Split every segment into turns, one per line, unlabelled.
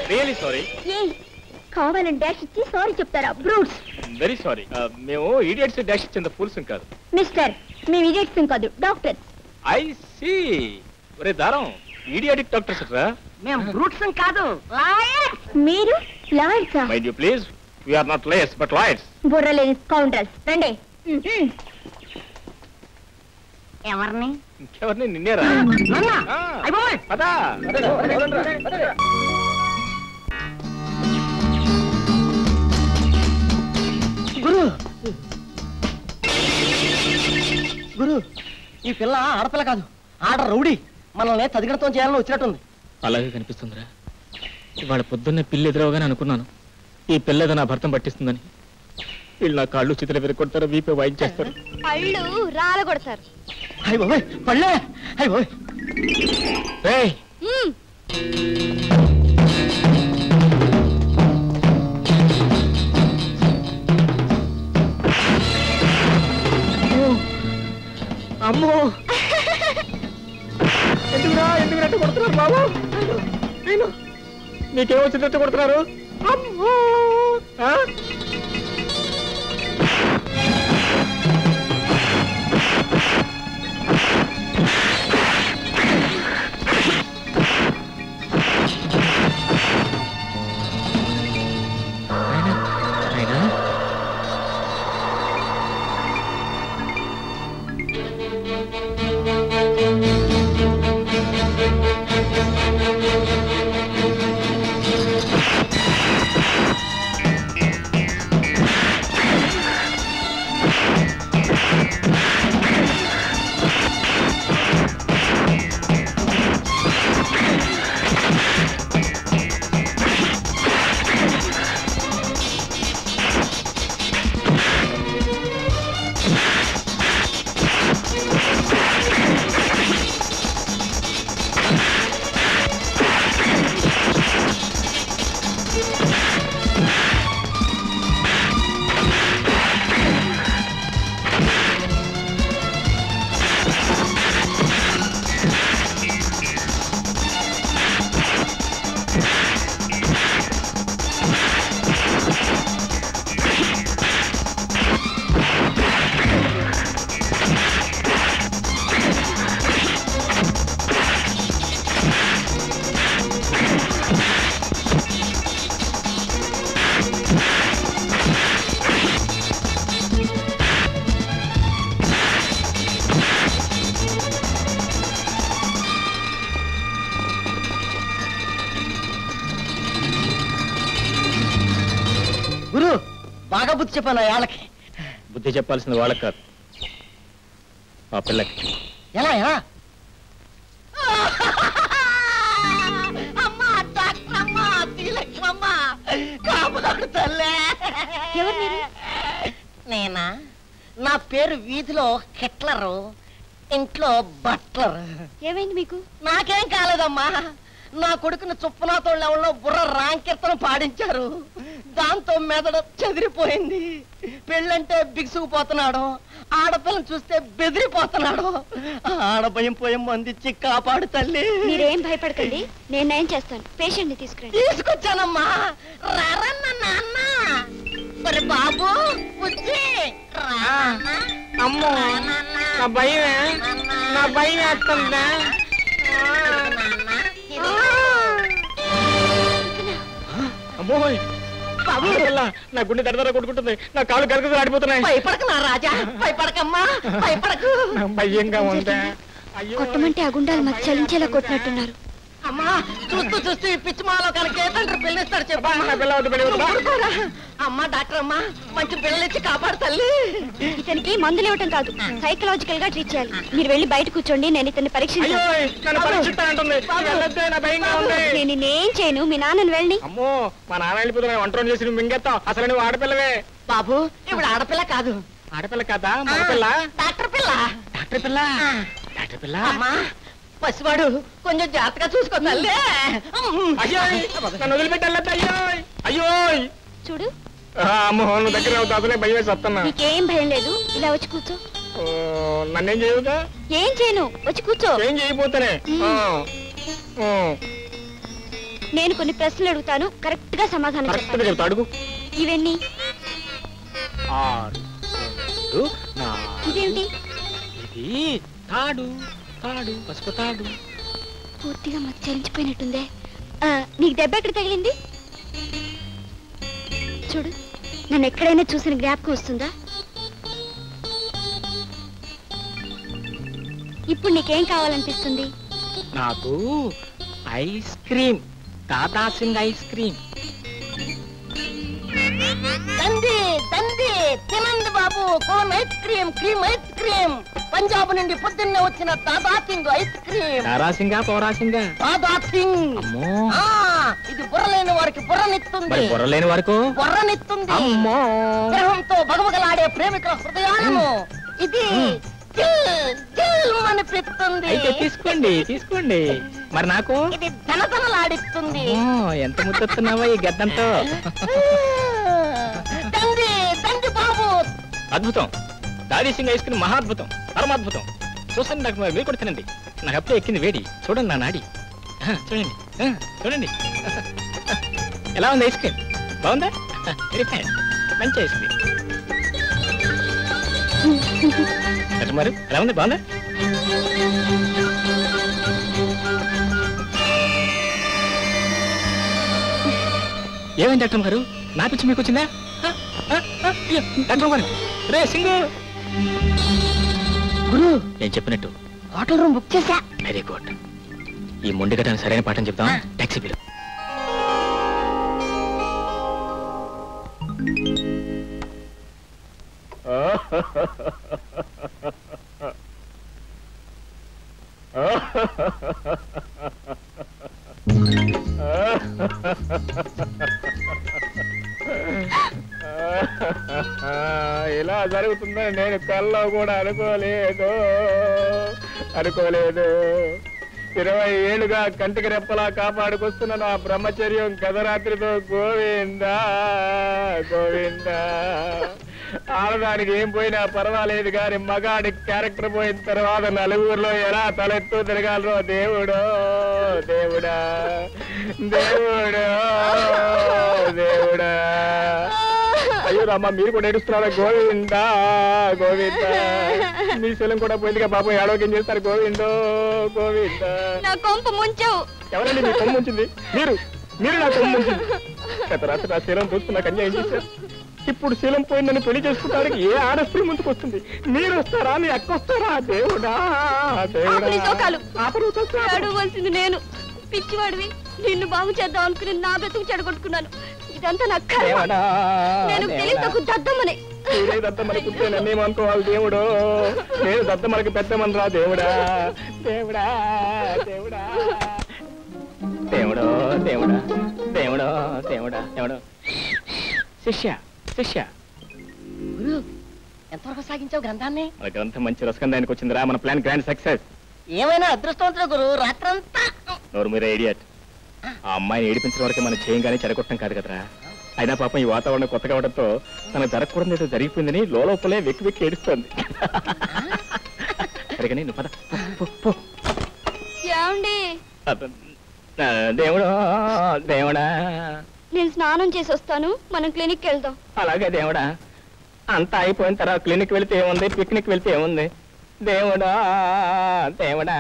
Really sorry
ఏ కావాలని dash ఇచ్చి sorry చెప్తారా బ్రూట్స్
వెరీ సారీ మేము ఈడియట్స్ డాష్ ఇచ్చేంత ఫూల్స్ కాదు
మిస్టర్ మేము ఇడియట్స్ కాదు డాక్టర్
ఐ సి ఒరే దారం ఈడియాటిక్ డాక్టర్స్ రా
మేము బ్రూట్స్ కాదు లాయర్స్
మీరు లాయర్సా
mind you please we're not layers but lawyers
బుర్రలేని కౌంటర్స్ రండి మ్మ్.
ఎవరిని
ఇంకెవరిని నిన్నేరా
నన్నా?
ఆ.
అయ్ బాబోయ్.
పదా
గురు గురు ఈ పిల్ల ఆడపిల్ల కాదు ఆడ రౌడీ మనల్ని తదిగడతం చేయాలని వచ్చినట్టుంది
అలాగే కనిపిస్తుందిరా ఇవాళ పొద్దున్నే పిల్లి ఎదురవగానే అనుకున్నాను ఈ పిల్ల ఏదో నా భర్తం పట్టిస్తుందని వీళ్ళు నా కాళ్ళు చిత్ర విరగొడతారు వీపే వాయించేస్తారు
పళ్ళు రాలగొడతారు
అయ్య బాబోయ్ పళ్ళే అయ్య బాబోయ్
రేయ్
మ్మ్.
అమ్మో ఎందుకురా ఎందుకు రెట్టు కొడుతున్నారు బాబు నేను మీకేమో చిత్ర కొడుతున్నారు అమ్మో ఆ? నాయనా, నాయనా.
గురు బాగా బుద్ధి చెప్పాను ఆ వాళ్ళకి
బుద్ధి చెప్పాల్సింది వాళ్ళకి కాదు ఆ పిల్లకి
ఎలా ఎలా అమ్మా డాక్టర్ అమ్మా శ్రీలక్ష్మమ్మ కాపాడు తల్లే
ఎవరు మీరు?
నేనా నా పేరు వీధిలో హిట్లరు ఇంట్లో బట్లర్
ఏమైంది మీకు
నాకేం కాలేదమ్మా నా కొడుకుని చుప్పనాతో లెవెల్లో బుర్ర రాంకీర్తనం పాడించారు దాంతో మెదడు చెదిరిపోయింది పెళ్ళంటే బిగుసుకుపోతున్నాడు ఆడపిల్లని చూస్తే బెదిరిపోతున్నాడు ఆడభయం పోయం అందించి కాపాడు తల్లి
మీరేం భయపడకండి నేను నయం చేస్తాను పేషెంట్ ని తీసుకురండి
తీసుకొచ్చానమ్మా రారన్న నాన్న మరి బాబు బుజ్జి రా నాన్న.
అమ్మో
రా నాన్న.
నా భయమే
నాన్న.
నా భయం వేస్తుందా
నాన్న. ఇది.
అమ్మోయ్
బాబు
పిల్ల నా గుండె దడదర కొట్టుకుంటుంది నా కాళ్ళు గరగదు ఆడిపోతున్నాయి
భయపడకు నా రాజా భయపడకమ్మా భయపడకు
నా భయంగా ఉందా అయ్యో
కొట్టమంటే ఆ గుండాలు మాకు చలించేలా కొట్టినట్టున్నారు
అమ్మా చూస్తూ చూస్తూ ఈ పిచ్చి మాలో కనుక ఏ తండ్రి పిల్లిస్తాడు చెప్పు
నా పిల్ల వద్దు, పిల్ల వద్దు, బా.
ఊరుకోరా. అమ్మా డాక్టర్ అమ్మా మంచి పిల్లలిచ్చి కాపాడు తల్లి
ఇతనికి మందులు ఇవ్వటం కాదు సైకలాజికల్ గా ట్రీట్ చేయాలి మీరు వెళ్ళి బయట కూర్చోండి నేను ఇతన్ని
అయ్యో
పరీక్షించాను
నన్ను పరీక్షిస్తానంటుంది వెళ్ళొద్దే నా భయంగా ఉంది
నేను నేనేం చేయను మీ నాన్నని వెళ్ళి
అమ్మో మా నాన్న వెళ్ళిపోతున్నా వంట రోజు చేసి నువ్వు మింగెత్తావు అసలు నువ్వు ఆడపిల్లవే
బాబు ఇప్పుడు ఆడపిల్ల కాదు
ఆడపిల్ల కదా మగపిల్ల
డాక్టర్ పిల్ల
డాక్టర్ పిల్ల డాక్టర్ పిల్ల
అమ్మా పసివాడు కొంచెం జాగ్రత్తగా చూసుకో తల్లి
అయ్యో నన్ను వదిలిపెట్టి వెళ్ళొద్దు అయ్యో అయ్యో
చూడు
అమ్మో నువ్వు దగ్గర అవుతా అసలే భయం వేసి వస్తున్నా
నీకేం భయం లేదు ఇలా వచ్చి కూర్చో
ఓ, నన్నేం చేయవుగా
ఏం చేయను వచ్చి కూర్చో
ఏం చేయబోతానే ఆ. ఆ.
నేను కొన్ని ప్రశ్నలు అడుగుతాను కరెక్ట్ గా సమాధానం
కరెక్ట్గా
చెప్పాలి
చెప్తా అడుగు
ఇవన్నీ
ఆరు రెండు, నాలుగు.
ఇదేమిటి
ఇది తాడు తాడు పసుపు తాడు
పూర్తిగా మతి చలించిపోయినట్టుందే ఆ, నీకు దెబ్బ ఎక్కడ తగిలింది చూడు నన్ను ఎక్కడైనా చూసిన జ్ఞాపకం వస్తుందా ఇప్పుడు నీకేం కావాలనిపిస్తుంది
నాకు ice cream Tata Singh ice cream
తంది తంది తినండి బాబు cone ice cream cream ice cream Punjab నుండి పొద్దున్నే వచ్చిన తాదా సింగ్ ఐస్ క్రీమ్
తారా సింగా పౌరా సింగా
తాదా సింగ్
అమ్మో
ఆ, ఇది బుర్రలేని వారికి బుర్రనిస్తుంది
మరి బుర్రలేని వరకు
బుర్రనిస్తుంది
అమ్మో
గ్రహంతో బగబగలాడే ప్రేమికుల హృదయాలను ఇది జిల్ జిల్ అనిపిస్తుంది
అయితే తీసుకోండి తీసుకోండి మరి నాకు
ఇది ధనధనలాడిస్తుంది
అమ్మో, ఎంత ముద్దొస్తున్నావా ఈ గద్దంతో
తండ్రి తండ్రి బాబు
అద్భుతం దాదీ సింగ్ ఐస్ క్రీమ్ మహాద్భుతం పరమాద్భుతం చూసండి నాకు మరి మీరు కూడా తినండి నాకు అప్పుడే ఎక్కింది వేడి చూడండి నా నాడి ఆ, చూడండి ఆ, చూడండి ఎలా ఉంది ఐస్ క్రీమ్ బాగుందా వెరీ ఫైన్ మంచి ఐస్ క్రీమ్ మరి ఎలా ఉంది బాగుందా ఏమైంది డాక్టర్ గారు నా పిచ్చి మీకు వచ్చిందా ఆ, ఆ, ఆ, అయ్యో, డాక్టర్ గారు రే సింగు
గురు
నేను చెప్పినట్టు
హోటల్ రూమ్ బుక్ చేశా
వెరీ గుడ్ ఈ మొండి గటాన్ని సరైన పాఠం చెప్తాం టాక్సీ బిల్ ఇలా జరుగుతుందని నేను కల్లో కూడా అనుకోలేదు అనుకోలేదు ఇరవై ఏళ్ళుగా కంటికి రెప్పలా కాపాడుకొస్తున్న నా బ్రహ్మచర్యం గతరాత్రితో గోవిందా గోవిందా ఆడదానికి ఏం పోయినా పర్వాలేదు కానీ మగాడి క్యారెక్టర్ పోయిన తర్వాత నలుగురిలో ఎలా తలెత్తు తిరగాలరో దేవుడో దేవుడా దేవుడో దేవుడా అయ్యో రామ్మ మీరు కూడా ఏడుస్తున్నారా గోవిందా గోవిందా మీ శీలం కూడా పోయిందిగా పాపం ఏడవకేం చేస్తారు గోవిందో గోవిందా
నా కొంప ముంచావు
ఎవరండి మీ కొమ్ము ఉంచింది మీరు మీరు నా కొమ్ము ఉంచింది గత రాత్రి నా శీలం చూసుకున్న కన్య ఏం చేశారు ఇప్పుడు శీలం పోయి నన్ను పెళ్లి చేసుకుంటానికి ఏ ఆడస్త్రీ ముందుకు వస్తుంది మీరు వస్తారా మీ అక్క వస్తారా దేవుడా
ఆపు నీ శోకాలు.
దేవుడా ఆపరు వస్తారా?
అడవలసింది నేను పిచ్చివాడివి నిన్ను బాగు చేద్దాం అనుకుని నా బ్రతుకు చెడగొట్టుకున్నాను ఇదంతా నా కర్మ
దేవుడా
నేను
దేవుడా.
తెలియతకు దద్దమ్మనే
మీరే దద్దమలకి ఉంటే నన్నేమనుకోవాలి దేవుడు నేను దద్దమలకి పెద్దమని రా దేవుడా దేవుడా దేవుడా దేవుడు దేవుడా దేవుడు దేవుడా దేవుడు శిష్య శిష్య
గురు ఎంతవరకు సాగించావు గ్రంథాన్ని
మన గ్రంథం మంచి రసకందానికి వచ్చిందిరా మన ప్లాన్ గ్రాండ్ సక్సెస్
ఏమైనా అదృష్టవంతుడు గురు రాత్రంతా
నోరు మీరే ఐడియట్ ఆ అమ్మాయిని ఏడిపించిన వరకే మనం చేయంగానే చెడగొట్టం కాదు కదరా అయినా పాపం ఈ వాతావరణం కొత్తగా అవడంతో తనకు జరగకూడదు ఏదో జరిగిపోయిందని లోపలే వెక్కి వెక్కి ఏడుస్తోంది సరే కానీ నువ్వు పద పో, పో, పో.
ఏమండి
అబ్బ, ఆ, దేవుడా దేవుడా
నేను స్నానం చేసి వస్తాను మనం క్లినిక్ వెళ్దాం
అలాగే దేవుడా అంతా అయిపోయిన తర్వాత క్లినిక్ వెళ్తే ఏముంది పిక్నిక్ వెళ్తే ఏముంది దేవుడా దేవుడా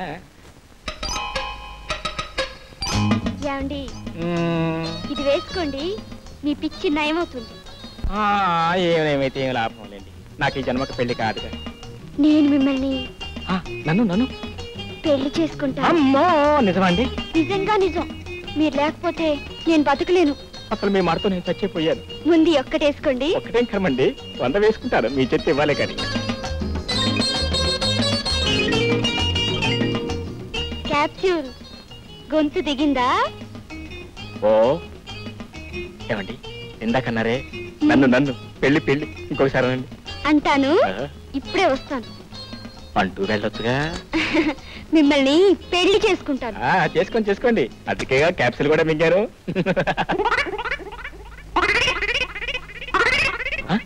ఏమండి
మ్మ్.
ఇది వేసుకోండి మీ పిచ్చి నయమవుతుంది
ఆ, ఏమేమైతే ఏం లాభం లేండి నాకు ఈ జన్మకు పెళ్లి కాదు కదా.
నేను మిమ్మల్ని
ఆ, నన్ను నన్ను
పెళ్లి చేసుకుంటాను
అమ్మో నిజమండి
నిజంగా నిజం మీరు లేకపోతే నేను బతకలేను
అసలు మీ మాటతో నేను చచ్చిపోయాను
ముందు ఈ ఒక్కటేసుకోండి
ఒకటేం కర్మండి వంద వేసుకుంటారు మీ చెత్త ఇవ్వాలి కానీ
క్యాప్సూల్ గొంతు దిగిందా
ఓ ఏమండి ఇందాకన్నారే నన్ను నన్ను పెళ్లి పెళ్లి ఇంకొకసారి అనండి
అంటాను
ఆ,
ఇప్పుడే వస్తాను
అంటూ వెళ్ళొచ్చుగా
మిమ్మల్ని పెళ్లి చేసుకుంటాను
ఆ, చేసుకోండి చేసుకోండి అందుకేగా క్యాప్సిల్ కూడా మింగారు ఆ?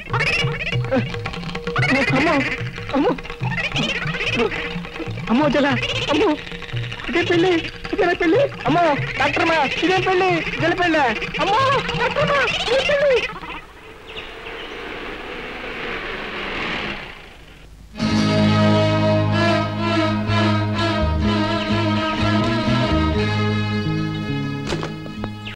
అమ్మో అమ్మో అమ్మో జల అమ్మో ఇదే పెళ్ళి
ఇదే పెళ్ళి అమ్మో డాక్టర్ మా ఇదే పెళ్ళి ఇదే పెళ్ళి అమ్మో డాక్టర్ మా ఇదే పెళ్ళి